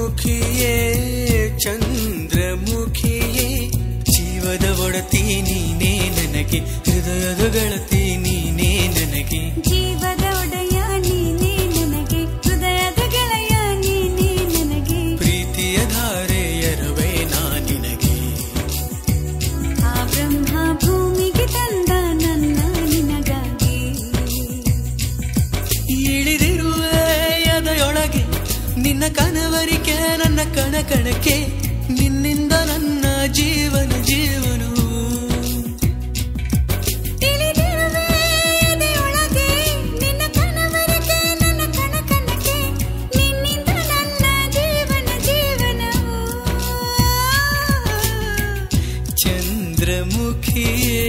ಚಂದ್ರಮುಖಿಯೇ ಚಂದ್ರಮುಖಿಯೇ ಜೀವದ ಒಡತಿ ನೀನೇ ನನಗೆ ಹೃದಯದ ಗೆಳತಿ ನೀನೇ ನನಗೆ ಜೀವದ ಒಡೆಯ ನೀನೇ ನನಗೆ ಹೃದಯದ ಗೆಳೆಯ ನೀನೇ ನನಗೆ ಪ್ರೀತಿಯ ಧಾರೆ ಎರವೇ ನಾ ನಿನಗೆ ಆ ಬ್ರಹ್ಮ ಭೂಮಿಗೆ ತಂದ ನನ್ನ ನಿನಗಾಗಿ ಇಳಿದಿರುವೆ ಎದೆಯೊಳಗೆ ನಿನ್ನ ಕನವರಿಕೆ ನನ್ನ ಕಣ ಕಣಕ್ಕೆ ನಿನ್ನಿಂದ ನನ್ನ ಜೀವನ ಜೀವನವು ತಿಳಿದಿರುವೆ ಎದೆಯೊಳಗೆ ನಿನ್ನ ಕನವರಿಕೆ ನನ್ನ ಕಣ ಕಣಕ್ಕೆ ನಿನ್ನಿಂದ ನನ್ನ ಜೀವನ ಜೀವನವು ಚಂದ್ರಮುಖಿಯೇ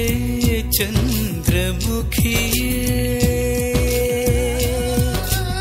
ಚಂದ್ರಮುಖಿಯೇ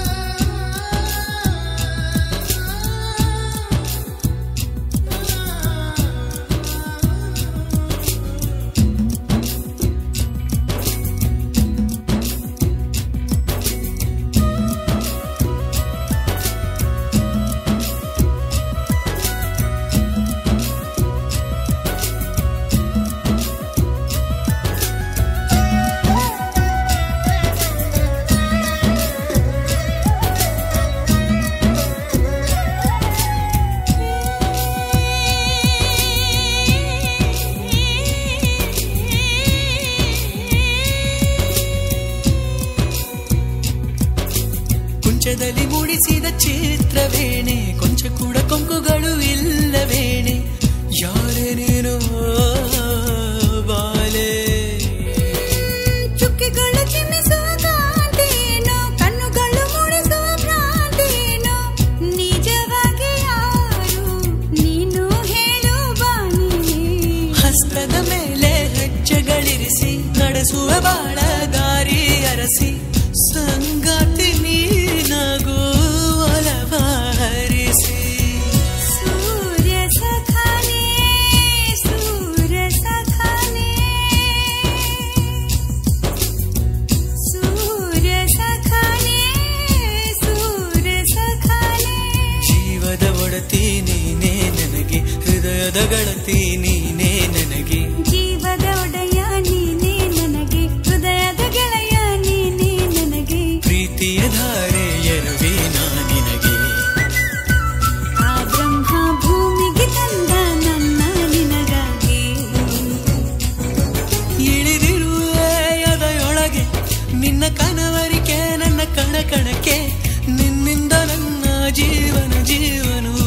ಕುಂಚದಲ್ಲಿ ಮೂಡಿಸಿದ ಚಿತ್ರವೇಣೆ ಕೊಂಚ ಕೂಡ ಕೊಂಕುಗಳು ಇಲ್ಲವೇಣೆ ಯಾರೇ ನೀನು ಬಾಲೆ ಚುಕ್ಕಿಗಳು ಚಿಮ್ಮಿಸುವ ಕಾಂತೇನೋ ಕಣ್ಣುಗಳು ಮೂಡಿಸುವ ಭ್ರಾಂತೇನೋ ನಿಜವಾಗಿ ಯಾರು ನೀನು ಹೇಳು ಬಾನಿ ಹಸ್ತದ ಮೇಲೆ ಹೆಜ್ಜೆಗಳಿರಿಸಿ ನಡೆಸುವ ಬಾಳ ದಾರಿ ಅರಸಿ ಸಂಗಾತಿ ನೀನಾಗೂ ಒಲವ ಹರಿಸಿ ಸೂರ್ಯ ಸಖಾನೆ ಸೂರ್ಯ ಸಖಾನೆ ಸೂರ್ಯ ಸಖಾನೆ ಸೂರ್ಯ ಸಖಾನೆ ಜೀವದ ಒಡತಿ ನೀನೇ ನನಗೆ ಹೃದಯದ ಗೆಳತಿ ನೀನೇ ನನಗೆ ಜೀವದ ಒಡೆಯ ನೀನೇ ನನಗೆ ಹೃದಯದ ಗೆಳೆಯ ನೀನೇ ನನಗೆ ಪ್ರೀತಿಯ ಧಾರೆ ಎರವೇ ನಾ ನಿನಗೆ ಆ ಬ್ರಹ್ಮ ಭೂಮಿಗೆ ತಂದ ನನ್ನ ನಿನಗಾಗಿ ಇಳಿದಿರುವೆ ಎದೆಯೊಳಗೆ ನಿನ್ನ ಕನವರಿಕೆ ನನ್ನ ಕಣ ಕಣಕ್ಕೆ ನಿನ್ನಿಂದ ನನ್ನ ಜೀವನ ಜೀವನವು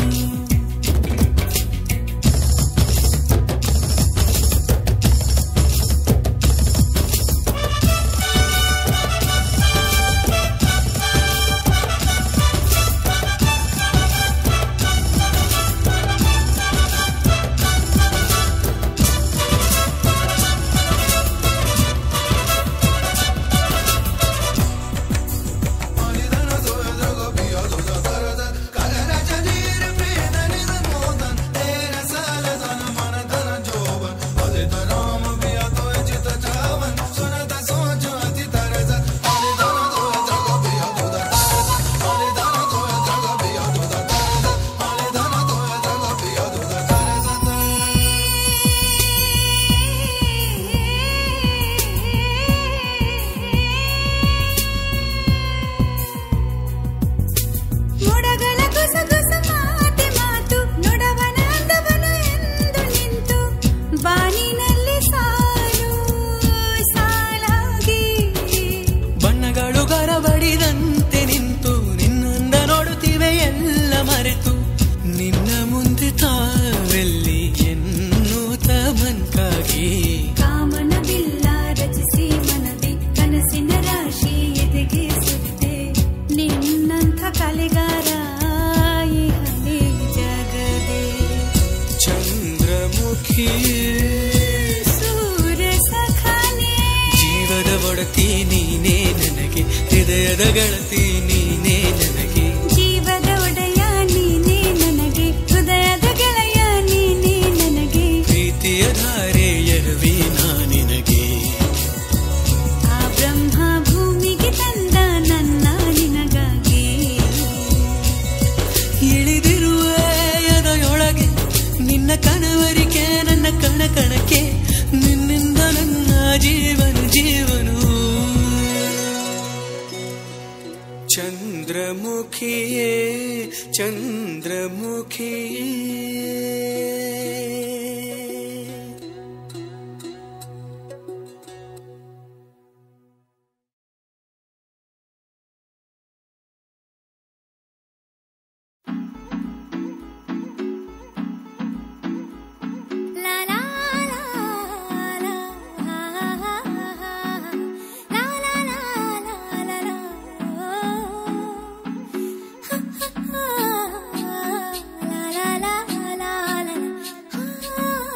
ಮೊಡಗಳ ಗುಸಗುಸ ಮಾತೆ ಮಾತು ನೊಡವನ ಅಂದವನು ಎಂದು ನಿಂತು ಬಾನಿನಲ್ಲಿ ಸಾಲು ಸಾಲಾಗಿ ಬಣ್ಣಗಳು ಗರಬಡಿದಂತೆ ನಿಂತು ನಿನ್ನಂದ ನೋಡುತ್ತಿವೆ ಎಲ್ಲ ಮರೆತು ನಿನ್ನ ಮುಂದೆ ತಾವೆಲ್ಲಿ ಎನ್ನುತ್ತ ಮನ್ಕಾಗಿ ಕಾಮನ ಬಿಲ್ಲ ರಚಿಸಿ ಮನದೆ ಕನಸಿನ ರಾಶಿ ಎದೆಗೆ ಸುರಿದೆ ನಿನ್ನಂಥ ಕಲೆಗಾರ ಈ ಹಳೆ ಜಗದೆ ಚಂದ್ರಮುಖಿ ಸೂರ್ಯ ಸಖಾನೆ ಜೀವದ ಒಡತಿ ನೀನೇ ನನಗೆ ಹೃದಯದ ಗೆಳತಿ ನೀನೇ ನನಗೆ ಜೀವದ ಒಡೆಯ ನೀನೇ ನನಗೆ ಹೃದಯದ ಗೆಳೆಯ ನೀನೇ ನನಗೆ ಪ್ರೀತಿಯ ಧಾರೆ ಎರವೇ ನಾ ನಿನಗೆ ಆ ಬ್ರಹ್ಮ ಭೂಮಿಗೆ ತಂದ ನನ್ನ ನಿನಗಾಗಿ ಇಳಿದಿರು ಚಂದ್ರಮುಖಿಯೇ ಚಂದ್ರಮುಖಿಯೇ La la la la la la la la la la la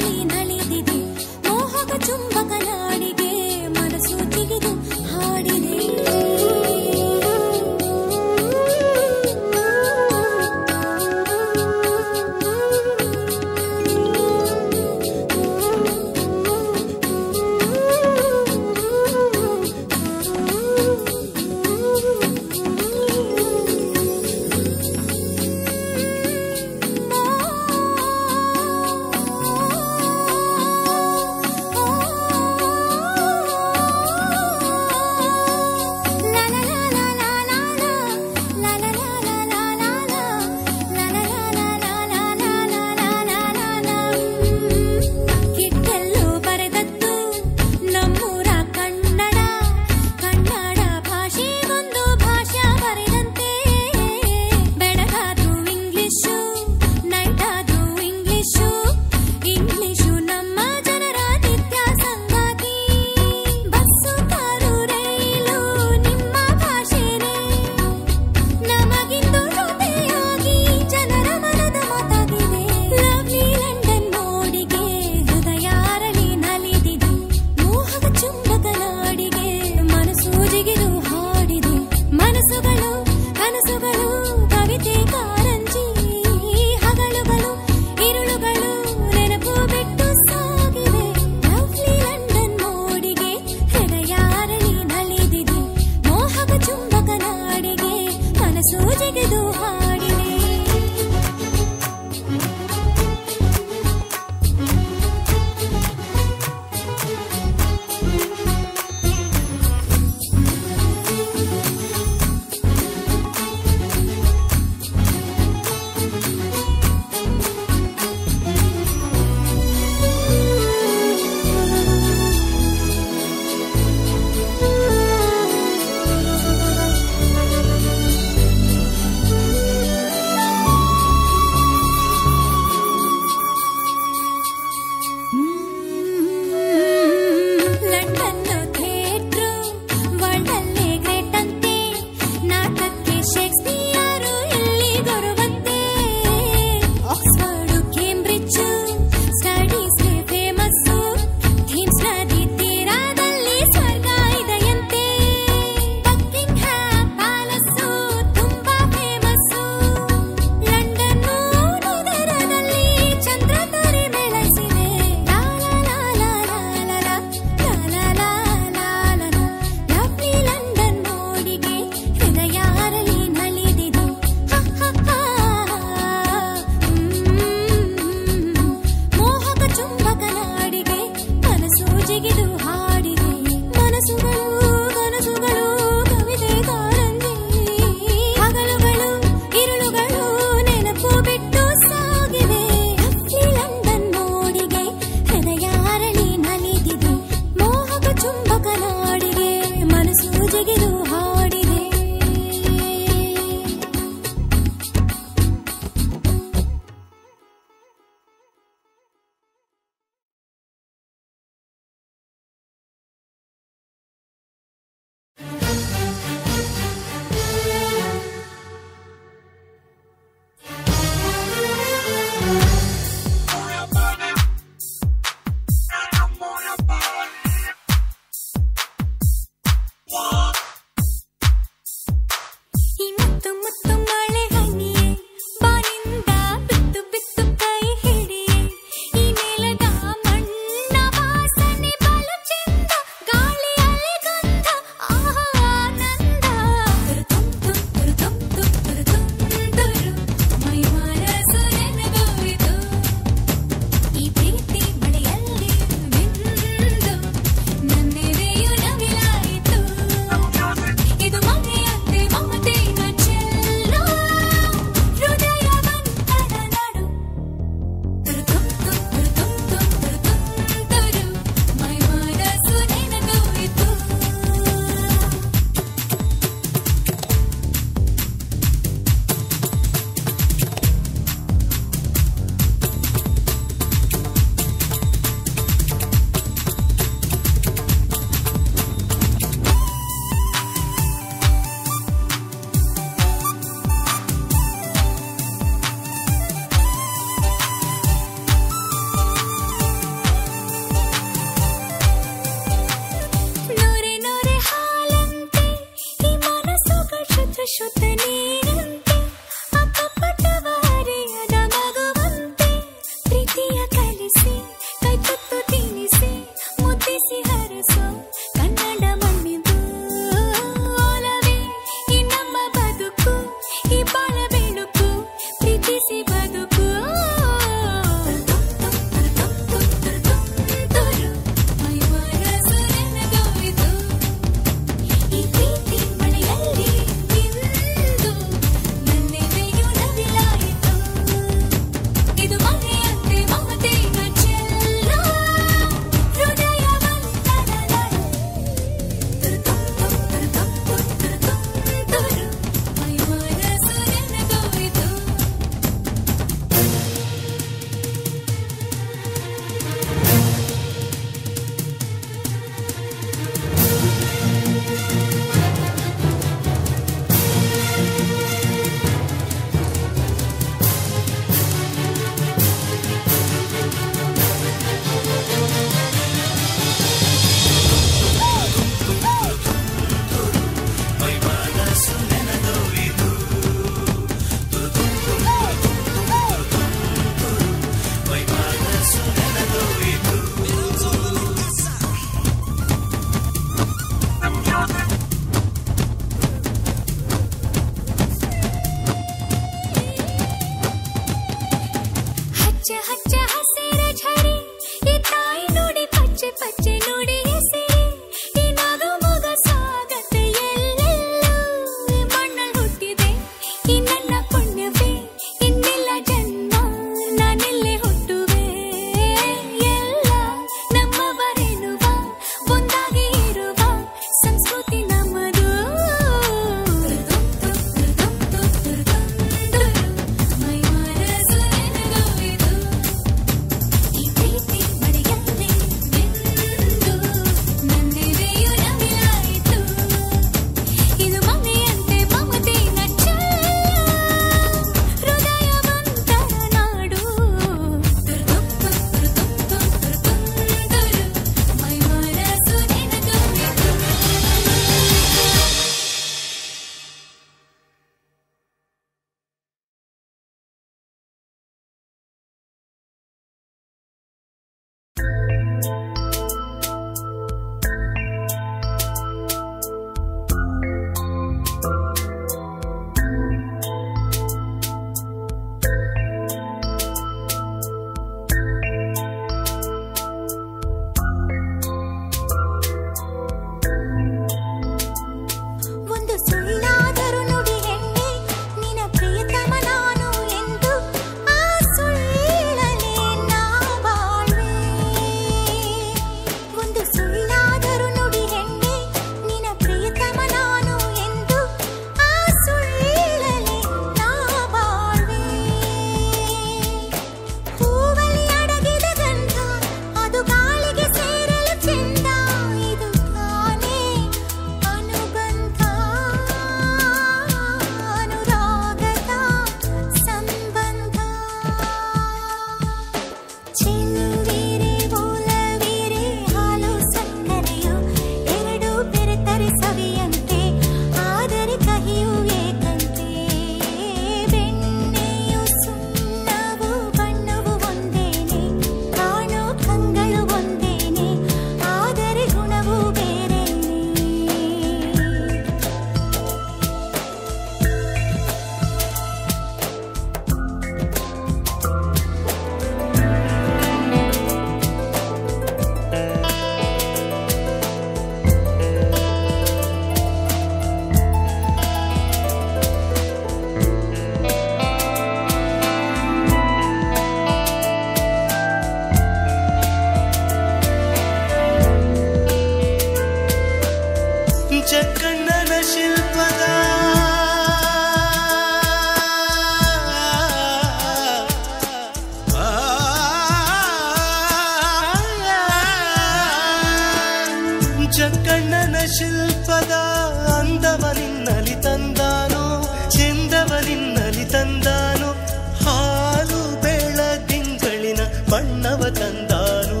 ಜಕ್ಕಣ್ಣನ ಶಿಲ್ಪದ ಅಂದವ ನಿನ್ನಲಿ ತಂದಾನು ಚೆಂದವ ನಿನ್ನಲಿ ತಂದಾನು ಹಾಲು ಬೆಳದಿಂಗಳಿನ ಬಣ್ಣವ ತಂದಾನು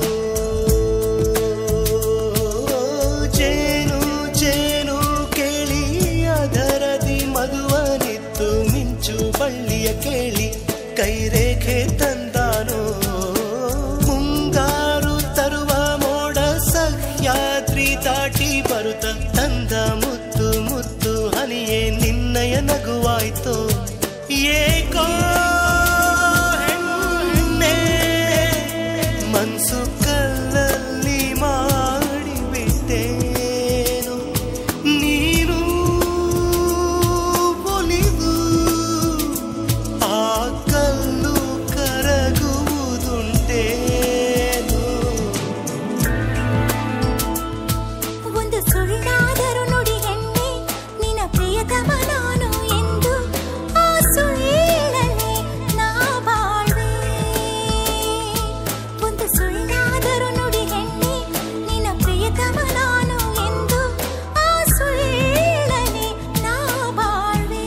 ಜೇನು ಜೇನು ಕೇಳಿ ಅದರದಿ ಮಧುವನಿತ್ತು ಮಿಂಚು ಬಳ್ಳಿಯ ಕೇಳಿ ಕೈರೇಖೆ ತಂದಾನು ಮುಂಗಾರು ತರುವ ಮೋಡ ಸಹ್ಯಾದ್ರಿ ದಾಟಿ ಬರುತ್ತ ತಂದ ಮುತ್ತು ಮುತ್ತು ಹನಿಯೇ ನಿನ್ನಯ ನಗುವಾಯ್ತು ಏಕೋ ಹೆಣ್ಣೆ ಮನ್ಸು ಕಲ್ಲಲ್ಲಿ ಮಾಡಿಬಿಟ್ಟೇನು ನೀನು ಒಲಿದು ಆ ಕಲ್ಲು ಕರಗುವುದುಂಟೇನು ಒಂದು ಸುಳ್ಳಾದರೂ ನುಡಿ ಹೆಣ್ಣೆ ನಿನ್ನ ಪ್ರಿಯತಮ ನಾನು ಎಂದು ಆ ಸುಳ್ಳಲ್ಲೇ ನಾ ಬಾಳ್ವೆ ಒಂದು ಸುಳ್ಳಾದರೂ ನುಡಿ ಹೆಣ್ಣೆ ನಿನ್ನ ಪ್ರಿಯತಮ ನಾನು ಎಂದು ಆ ಸುಳ್ಳಲ್ಲೇ ನಾ ಬಾಳ್ವೆ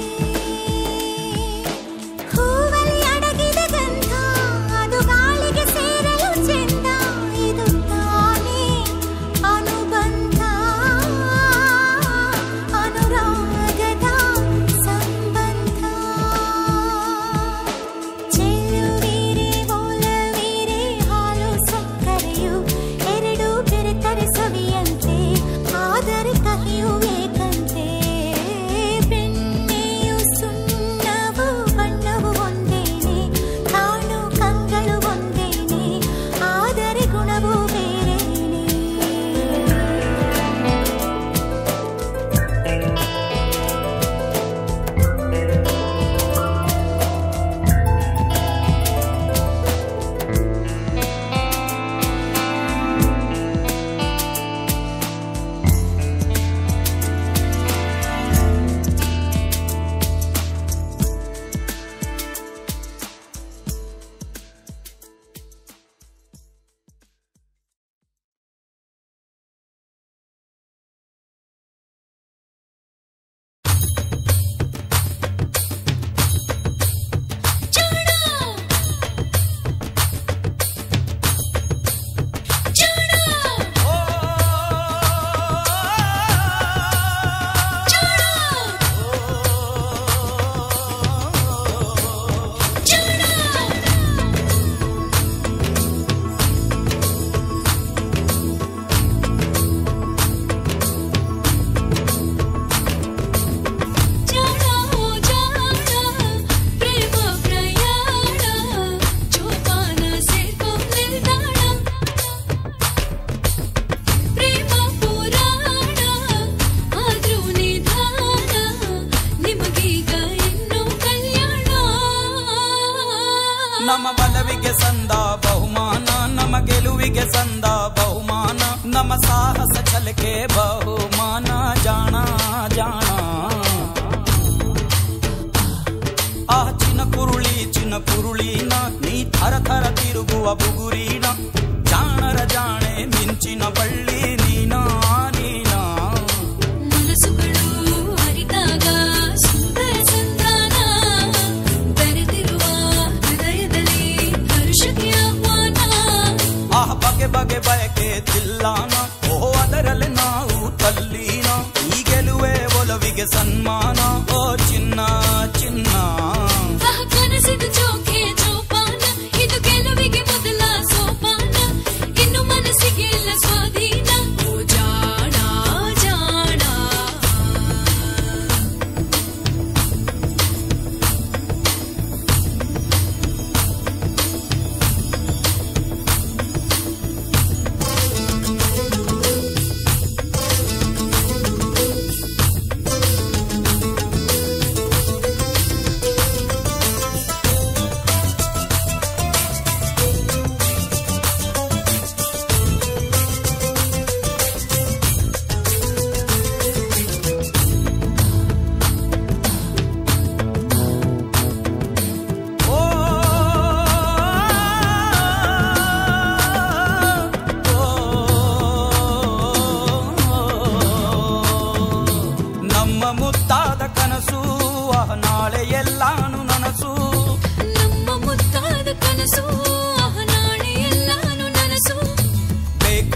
ಹೂವಲ್ಲಿ ಅಡಗಿದ ಗಂಧ ಅದು ಗಾಳಿಗೆ ಸೇರಲು ಚೆಂದ ಇದು ತಾನೇ ಅನುಬಂಧ ಅನುರಾಗದ ಸಂಬಂಧ ಚೆಲುವಿರೆ ಒಲವಿರೆ ಹಾಲು ಸಕ್ಕರೆಯು ಎರಡು ಬೆರೆತರೆ ಸವಿಯಂತೆ ಆದರೆ ಕಹಿಯು ಏಕಂತೆ ಬೆಣ್ಣೆಯು ಸುಣ್ಣವು ಬಣ್ಣವು ಒಂದೇನೆ ಕಾಣು ಕಂಗಳು ಒಂದೇನೆ ಆದರೆ ಗುಣವು ಬೇರೇನೆ ಜಾಣ ಜಾಣ ಪ್ರೇಮ ಪ್ರಯಾಣ ಜೋಪಾನ ಸೇರ್ಕೊಂಡ್ ನಿಲ್ದಾಣ ಪ್ರೇಮ ಪುರಾಣ ಆದ್ರೂ ನಿಧಾನ ನಿಮಗೀಗ ಇನ್ನು ಕಲ್ಯಾಣ ನಮ್ಮ ಬಲವಿಗೆ ಸಂದ ಬಹುಮಾನ ನಮ್ಮ ಗೆಲುವಿಗೆ ಸಂದ ಬಹುಮಾನ ನಮ್ಮ ಸಾಹಸ ಛಲಕೆ ಬಹುಮಾನ ಜಾಣ ಜಾಣ ಆ ಚಿನ ಕುರುಳಿ ಚಿನ ಕುರುಳಿನ ನೀ ಥರ ಥರ ತಿರುಗುವ ಬುಗುರಿನ ಜಾಣರ ಜಾಣೆ ಮಿಂಚಿನ ಬಳ್ಳಿ ನೀನಾ ನೀನಾ ಮನಸ್ಸುಗಳು ಅರಿತಾಗ ಸುಂದರ ಸಂಧಾನ ಬೆರೆತಿರುವ ಹೃದಯದಲ್ಲಿ ಹರುಷಕ್ಕೆ ಆಹ್ವಾನ ಆಹ ಬಗೆ ಬಗೆ ಬಯಕೆ ತಿಲ್ಲಾನ ಓ ಅದರಲ್ಲಿ ನಾವು ತಲ್ಲೀನ ಈ ಗೆಲುವೆ ಒಲವಿಗೆ ಸನ್ಮಾನ ಓ ಚಿನ್ನ ಚಿನ್ನ ಆಹ ಕನಸಿದು ಜೋಕೆ ಜೋಪಾನ ಇದು ಗೆಲುವಿಗೆ ಮೊದಲ ಸೋಪಾನ ಇನ್ನು ಮನಸ್ಸಿಗೆ ಇಲ್ಲ ಸ್ವಾಧೀನ ಓ ಜಾಣ ಜಾಣ ಆ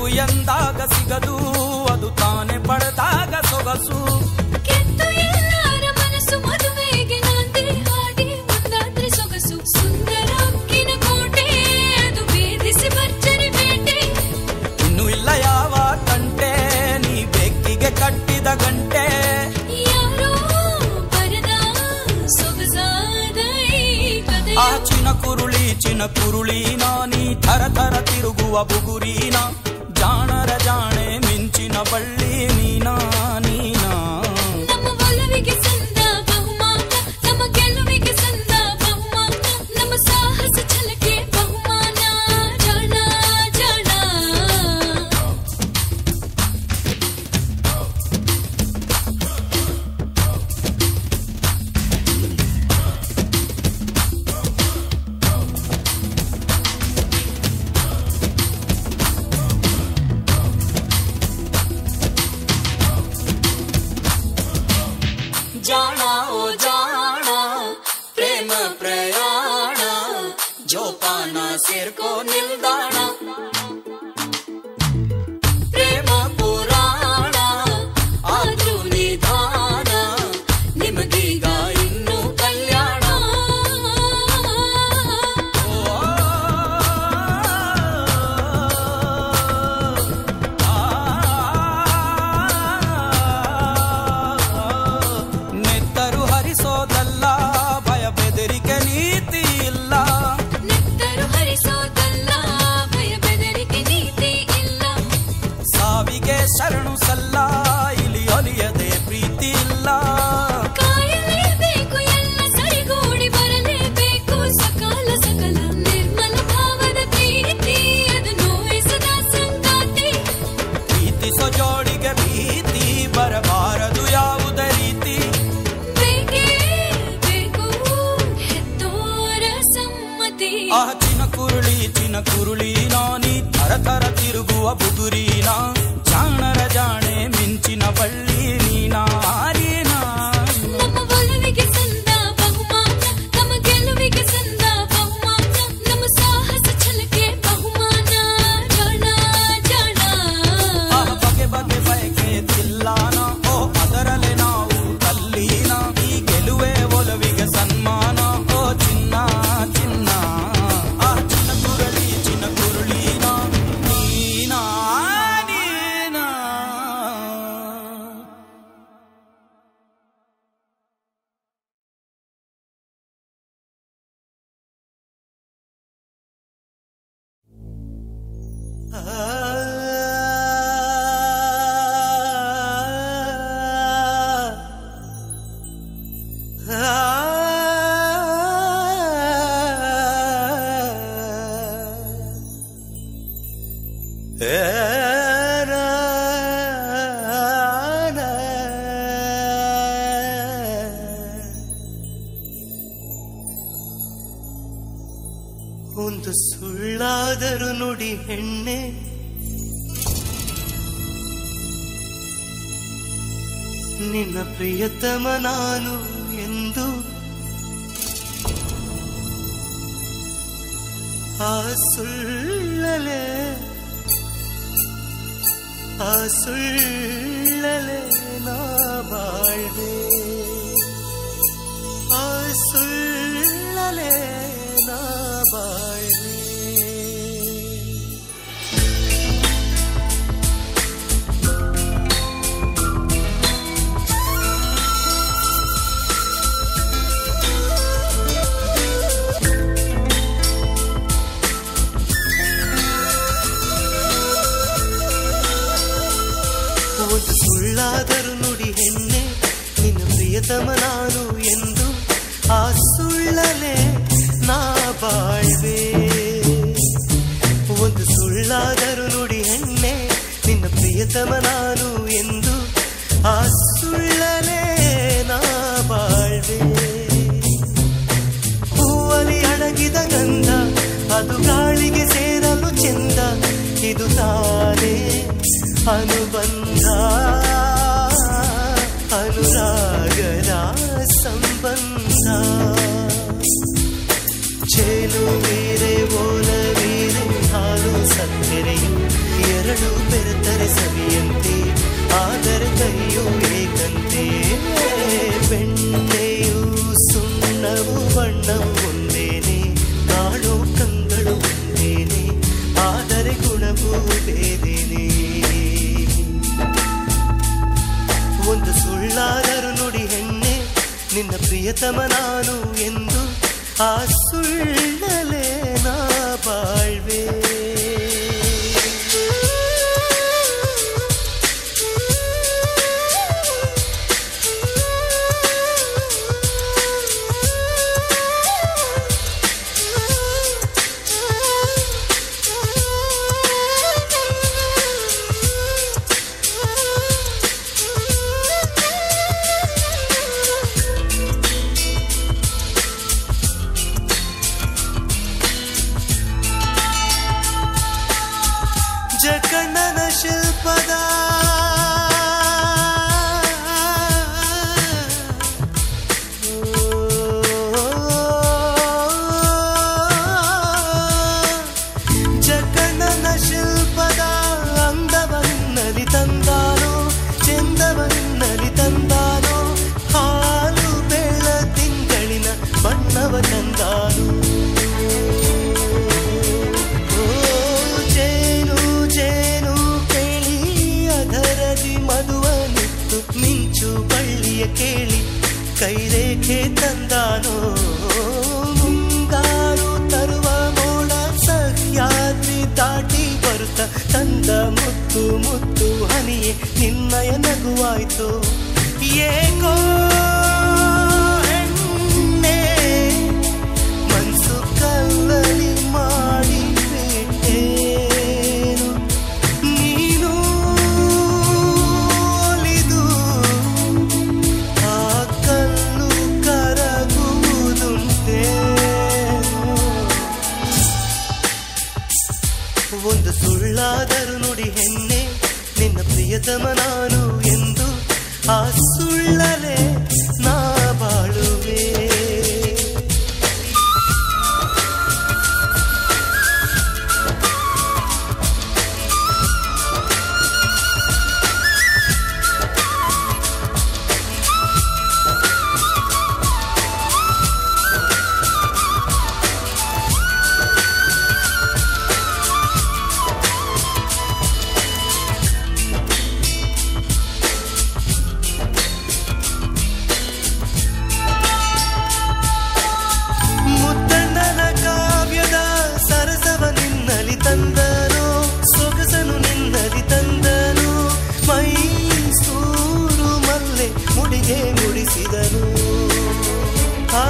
ಎಂದಾಗ ಸಿಗದು ಅದು ತಾನೇ ಪಡೆದಾಗ ಸೊಗಸು ಕೆತ್ತು ಎಲ್ಲರ ಮನಸ್ಸು ಮದುವೆಗೆ ನಾಂದಿ ಹಾಡಿ ಮುಂದಾದ್ರೆ ಸೊಗಸು ಸುಂದರ ಅಕ್ಕಿನ ಕೋಟೆ ಅದು ಭೇದಿಸಿ ಭರ್ಜರಿ ಬೇಟೆ ಇನ್ನು ಇಲ್ಲ ಯಾವ ತಂಟೆ ನೀ ಬೆಕ್ಕಿಗೆ ಕಟ್ಟಿದ ಗಂಟೆ ಯಾರೋ ಬರದ ಸೊಗಸಾದ ಈ ಕಥೆ ಆ ಚಿನ ಕುರುಳಿ ಚಿನ ಕುರುಳಿ ನೀ ಥರ ಥರ ತಿರುಗುವ ಬುಗುರೀನ ಜಾಣರ ಜಾಣೆ ಮಿಂಚಿನ ಬಳ್ಳಿ ನೀನಾ ನೀನಾ ನಮ್ಮ ಒಲವಿಗೆ ಸಂದ ಬಹುಮಾನ ನಮ್ಮ ಗೆಲುವಿಗೆ ಸಂದ ಬಹುಮಾನ ನಮ್ಮ ಸಾಹಸ ಛಲಕ್ಕೆ ಬಹುಮಾನ ಜಾಣ ಜಾಣ ಜಾಣ ಓ ಜಾಣ ಪ್ರೇಮ ಪ್ರಯಾಣ ಜೋಪಾನ ಸೇರ್ಕೋ ನಿಲ್ದಾಣ ಪ್ರೇಮ ಪುರಾಣ ಆದ್ರೂ ನಿಧಾನ ನಿಮಗೀಗ ಇನ್ನು ಕಲ್ಯಾಣ ನೆತ್ತರು ಹರಿಸೋದಲ್ಲ ಭಯ ಬೆದರಿಕೆ ನೀತಿ ಇಲ್ಲ ನೆತ್ತರು ಹರಿಸೋದಲ್ಲ ಭಯ ಬೆದರಿಕೆ ನೀತಿ ಇಲ್ಲ ಸಾವಿಗೆ ಶರಣು ಸಲ್ಲ ಇಲ್ಲಿ ಒಲಿಯದೆ ಪ್ರೀತಿ ಇಲ್ಲ ಕಾಯಲೇಬೇಕು ಎಲ್ಲ ಸರಿಗೂಡಿ ಬರಲೇಬೇಕು ಸಕಾಲ ಸಕಲ ನಿರ್ಮಲ ಭಾವದ ಪ್ರೀತಿ ಅದು ನೋಯಿಸದ ಸಂಗಾತಿ ಪ್ರೀತಿಸೋ ಜೋಡಿಗೆ ಭೀತಿ ಬರಬಾರದು ಯಾವುದೇ ರೀತಿ ಬೇಕೇ ಬೇಕು ಹೆತ್ತೋರ ಸಮ್ಮತಿ ಆ ಚಿನ ಕುರುಳಿ ಚಿನ ಕುರುಳಿ ನಾನಿ ಥರ ಥರ ತಿರುಗುವ ಬುಗುರೀನ ಜಾಣರ ಜಾಣೆ ಮಿಂಚಿನ ಬಳ್ಳಿ ನೀನಾ ನೀನಾ ನಮ್ಮ ಒಲವಿಗೆ ಸಂದ ಬಹುಮಾನ ನಮ್ಮ ಗೆಲುವಿಗೆ ಸಂದ ಬಹುಮಾನ ನಮ್ಮ ಸಾಹಸ ಛಲಕ್ಕೆ ಬಹುಮಾನ ಜಾಣ ಜಾಣ ಆ ಬಗೆ ಬಗೆ ಬಯಕೆ ತಿಲ್ಲಾನ ಓ ಅದರಲ್ಲೇ ನಾವು ತಲ್ಲೀನ ಈ ಗೆಲುವೆ ಒಲವಿಗೆ ಸನ್ಮಾನ ಓ ಚಿನ್ನ ಚಿನ್ನ ಆ ಚಿನ್ನ ಕುರಳಿ ಚಿನ್ನ ಕುರುಳಿನ ನೀನಾ ನೀನಾ ಒಂದು ಸುಳ್ಳಾದರೂ ನುಡಿ ಹೆಣ್ಣೆ ನಿನ್ನ ಪ್ರಿಯತಮ ನಾನು ಎಂದು ಆ ಸುಳ್ಳಲೆ ಆ ಸುಳ್ಳಲೆ ನಾ ಬಾಳ್ವೆ ಆ ಸುಳ್ಳಲೆ ನಾ ಬಾಳ್ವೆ ಒಂದು ಸುಳ್ಳಾದರೂ ನುಡಿ ಹೆಣ್ಣೆ ನಿನ್ನ ಪ್ರಿಯತಮ ನಾನು ಎಂದು ಆ ಸುಳ್ಳಲೆ ನಾ ಬಾಳ್ವೆ ಒಂದು ಸುಳ್ಳಾದರೂ ನುಡಿ ಹೆಣ್ಣೆ ನಿನ್ನ ಪ್ರಿಯತಮ ನಾನು ಎಂದು ಆ ಸುಳ್ಳಲೆ ನಾ ಬಾಳ್ವೆ ಹೂವಲಿ ಅಡಗಿದ ಗಂಧ ಅದು ಗಾಳಿಗೆ ಸೇರಲು ಚೆಂದ ಇದು ತಾನೇ ಅನುಬಂಧ ಅನುರಾಗದ ಸಂಬಂಧ ಚೇಲು ವೀರೆ ಓಲ ವೀರೆ ಹಾಲು ಸಕ್ಕರೆಯು ಬೆರಳು ಬೆರೆತರೆ ಸವಿಯಂತೆ ಆದರೆ ಕೈಯು ಏಕಂತೆ ಬೆಣ್ಣೆಯು ಸುಣ್ಣವು ಬಣ್ಣವು ಒಂದೇನೆ ಕಾಣೋ ಕಂಗಳು ಒಂದೇನೆ ಆದರೆ ಗುಣವು ಬೇರೇನೆ ಒಂದು ಸುಳ್ಳಾದರೂ ನುಡಿ ಹೆಣ್ಣೆ ನಿನ್ನ ಪ್ರಿಯತಮ ನಾನು ಎಂದು ಆ ಸುಳ್ಳಲೇ ನಾ ಬಾಳ್ವೆ ಜಗಣ್ಣನ ಶಿಲ್ಪದ ಜಗಣ್ಣನ ಶಿಲ್ಪದ ಅಂದವನ್ನಲಿ ತಂದಾನೋ ಚೆಂದವನ್ನಲಿ ತಂದಾನೋ ಹಾಲು ಬೆಳ ತಿಂಗಳಿನ ಬಣ್ಣವ ತಂದಾನೋ ಓ ಜೇನು ಜೇನು ಕೇಳಿ ಅದರದಿ ಮಧುವನಿತ್ತು ಮಿಂಚು ಬಳ್ಳಿಯ ಕೇಳಿ ಕೈರೇಖೆ ತಂದಾನೋ ಮುಂಗಾರು ತರುವ ಮೋಡ ಸಹ್ಯಾದ್ರಿ ದಾಟಿ ಬರುತ್ತ ತಂದ ಮುತ್ತು ಮುತ್ತು ಹನಿಯೇ ನಿನ್ನಯ ನಗುವಾಯ್ತು ಏಕೋ ಹೆಣ್ಣೆ ಮನ್ಸು ಕಲ್ಲಲಿ ಮಾಡಿ ಬಿಟ್ಟೇನು ನೀನು ಒಲಿದು ಆ ಕಲ್ಲು ಕರಗುವುದುಂಟೆ ಒಂದು ಸುಳ್ಳಾದರೂ ನುಡಿ ಹೆಣ್ಣೆ ನಿನ್ನ ಪ್ರಿಯತಮ ನಾನು ಎಂದು ಆ ಸುಳ್ಳಲೇ ನಾ ಬಾಳುವೆ ಮುದ್ದಣ್ಣನ ಕಾವ್ಯದ ಸರಸವ ನಿನ್ನಲಿ ತಂದನು ಸೊಗಸನು ನಿನ್ನಲಿ ತಂದನು ಮೈಸೂರು ಮಲ್ಲೆ ಮುಡಿಗೆ ಮುಡಿಸಿದನು ಆ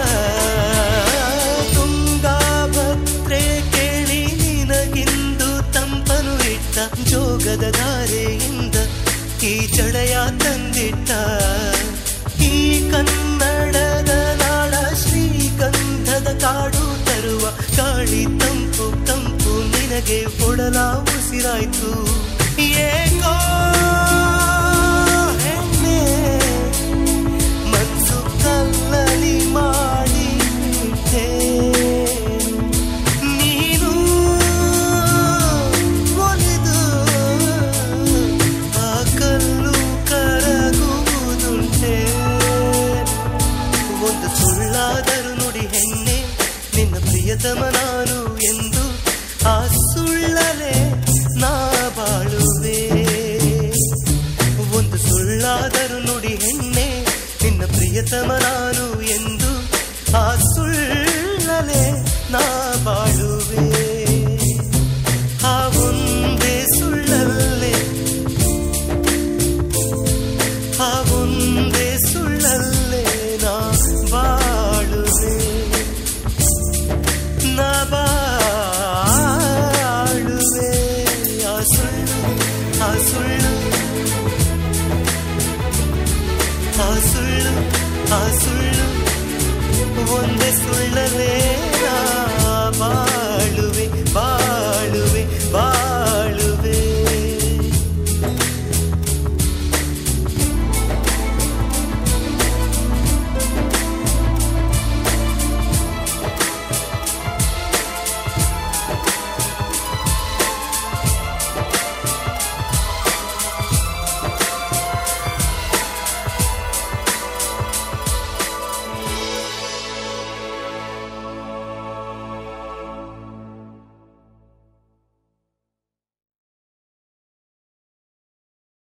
ತುಂಗಾಭದ್ರೆ ಕೇಳಿ ನಿನಗಿಂದು ತಂಪನು ಇಟ್ಟ ಜೋಗದ ಧಾರೆಯಿಂದ ಈ ಜಡೆಯ ತಂದಿಟ್ಟ ಈ ಕನ್ನಡದ ನಾಡ ಶ್ರೀಗಂಧದ ಕಾಡು ತರುವ ಗಾಳಿ ತಂಪು ತಂಪು ನಿನಗೆ ಒಡಲ ಉಸಿರಾಯ್ತು ಏಕೋ ಹೆಣ್ಣೆ ಮನ್ಸು ಕಲ್ಲಲಿ ಮಾಡಿ ನೀನು ಒಲಿದು ಆ ಕಲ್ಲು ಕರಗುವುದುಂಟೆ ಒಂದು ಸುಳ್ಳಾದರೂ ನುಡಿ ಹೆಣ್ಣೆ ನಿನ್ನ ಪ್ರಿಯತಮ ನಾನು ಎಂದು ಆ ಸುಳ್ಳಲೇ ನಾ ಬಾಳುವೆ ಒಂದು ಸುಳ್ಳಾದರೂ ನುಡಿ ಹೆಣ್ಣೆ ನಿನ್ನ ಪ್ರಿಯತಮ ನಾನು ಎಂದು ಆ ಸುಳ್ಳಲೇ ನಾ ಬಾಳುವೆ ಆ ಒಂದೇ ಸುಳ್ಳಲ್ಲೇ ಆ ಒಂದೇ ಸುಳ್ಳಲ್ಲೇ ನಾ ಬಾಳುವೆ ನಾ ಬಾಳುವೆ ಆ ಸುಳ್ಳು ಆ ಸುಳ್ಳು